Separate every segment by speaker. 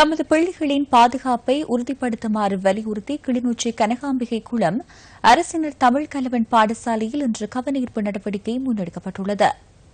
Speaker 1: தமது பிள்ளைகளின் பாதுகாப்பை உறுதிப்படுத்துமாறு வலியுறுத்தி கிளிநொச்சி கனகாம்பிகை குளம் அரசினர் தமிழ் கலவன் பாடசாலையில் இன்று கவனஈர்ப்பு நடவடிக்கை முன்னெடுக்கப்பட்டுள்ளது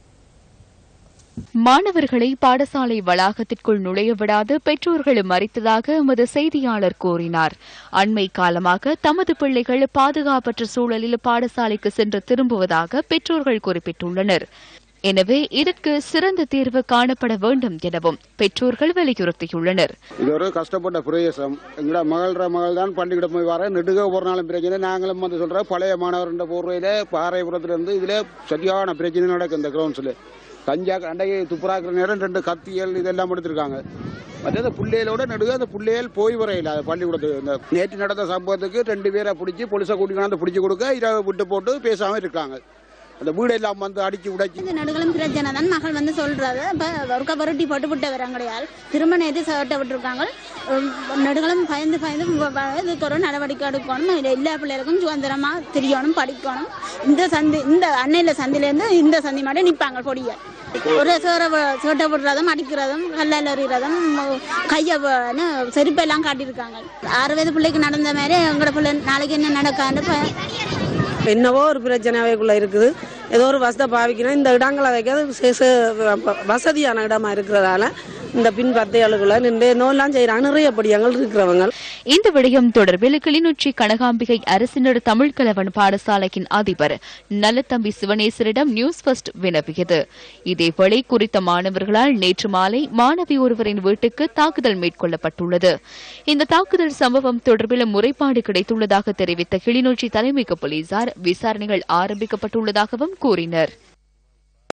Speaker 2: மாணவர்களை பாடசாலை வளாகத்திற்குள் நுழைய விடாது பெற்றோர்கள் மறித்ததாக எமது செய்தியாளர் கூறினார் அண்மை காலமாக தமது பிள்ளைகள் பாதுகாப்பற்ற சூழலில் பாடசாலைக்கு சென்று திரும்புவதாக பெற்றோர்கள் குறிப்பிட்டுள்ளனர் எனவே இதற்கு சிறந்த தீர்வு காணப்பட வேண்டும் எனவும் பெற்றோர்கள் வலியுறுத்தியுள்ளனர்
Speaker 3: இது ஒரு கஷ்டப்பட்ட பிரதேசம் எங்கட மகள்ற மகள் தான் பள்ளிக்கூடம் போய் வர நெடுக ஒரு நாளும் பிரச்சனை நாங்களும் வந்து சொல்ற பழைய மாணவர் போர்வையில பாறைபுரத்துல இருந்து இதுல சரியான பிரச்சனை நடக்கும் இந்த கிரவுண்ட்ஸ்ல கஞ்சா அண்டையை துப்புராக்குற நேரம் ரெண்டு கத்தியல் இதெல்லாம் எடுத்திருக்காங்க மற்றது பிள்ளைகளோட நடுக அந்த பிள்ளைகள் போய் வரையில அது பள்ளிக்கூடத்துக்கு இந்த நேற்று நடந்த சம்பவத்துக்கு ரெண்டு பேரை பிடிச்சி போலீஸை கூட்டி கொண்டாந்து பிடிச்சி கொடுக்க இரவு விட்டு போட்டு பேசாம இருக்காங்க அந்த வீடு எல்லாம் வந்து அடிச்சு உடைச்சி
Speaker 4: இந்த நடுகளும் பிரச்சனை தான் மகள் வந்து சொல்றது இப்ப ஒருக்கா புரட்டி போட்டு விட்ட வரங்கடையால் திரும்ப நேற்று சட்ட விட்டுருக்காங்க உம், நடுகளும் பயந்து பயந்து வ- வ- இதுக்கு ஒரு நடவடிக்கை எடுக்கணும் இது எல்லா பிள்ளைகளுக்கும் சுதந்திரமா தெரியணும் படிக்கணும் இந்த சந்தி இந்த அன்னையில சந்திலேருந்து இந்த சந்தி மட்டும் நிற்பாங்க பொடிய ஒரு சேர சேட்டை விடுறதும் அடிக்கிறதும் கல்லால் எறிகிறதும் கையை செருப்பெல்லாம் காட்டியிருக்காங்க ஆறு வயது பிள்ளைக்கு நடந்த மாதிரி எங்களோட பிள்ளை நாளைக்கு என்ன நடக்கான்னு ப-
Speaker 5: என்னவோ ஒரு பிரச்சனையாவேக்குள்ள இருக்குது ஏதோ ஒரு வசதி பாவிக்கணும் இந்த இடங்களை வைக்கிறது சே- சே- வசதியான இடமா இருக்கிறதால இந்த பின் பத்தையாளுக்குள்ள நின்று நோயெல்லாம் செய்யறாங்க நிறைய படியங்கள் இருக்கிறவங்க
Speaker 2: இந்த விடயம் தொடர்பில் கிளிநொச்சி கனகாம்பிகை அரசினர் தமிழ் கலவன் பாடசாலையின் அதிபர் நல்லத்தம்பி சிவனேசரிடம் நியூஸ் ஃபர்ஸ்ட் வினவியது இதேவேளை குறித்த மாணவர்களால் நேற்று மாலை மாணவி ஒருவரின் வீட்டுக்கு தாக்குதல் மேற்கொள்ளப்பட்டுள்ளது இந்த தாக்குதல் சம்பவம் தொடர்பில் முறைப்பாடு கிடைத்துள்ளதாக தெரிவித்த கிளிநொச்சி தலைமைக்கு போலீசார் விசாரணைகள் ஆரம்பிக்கப்பட்டுள்ளதாகவும் கூறினர்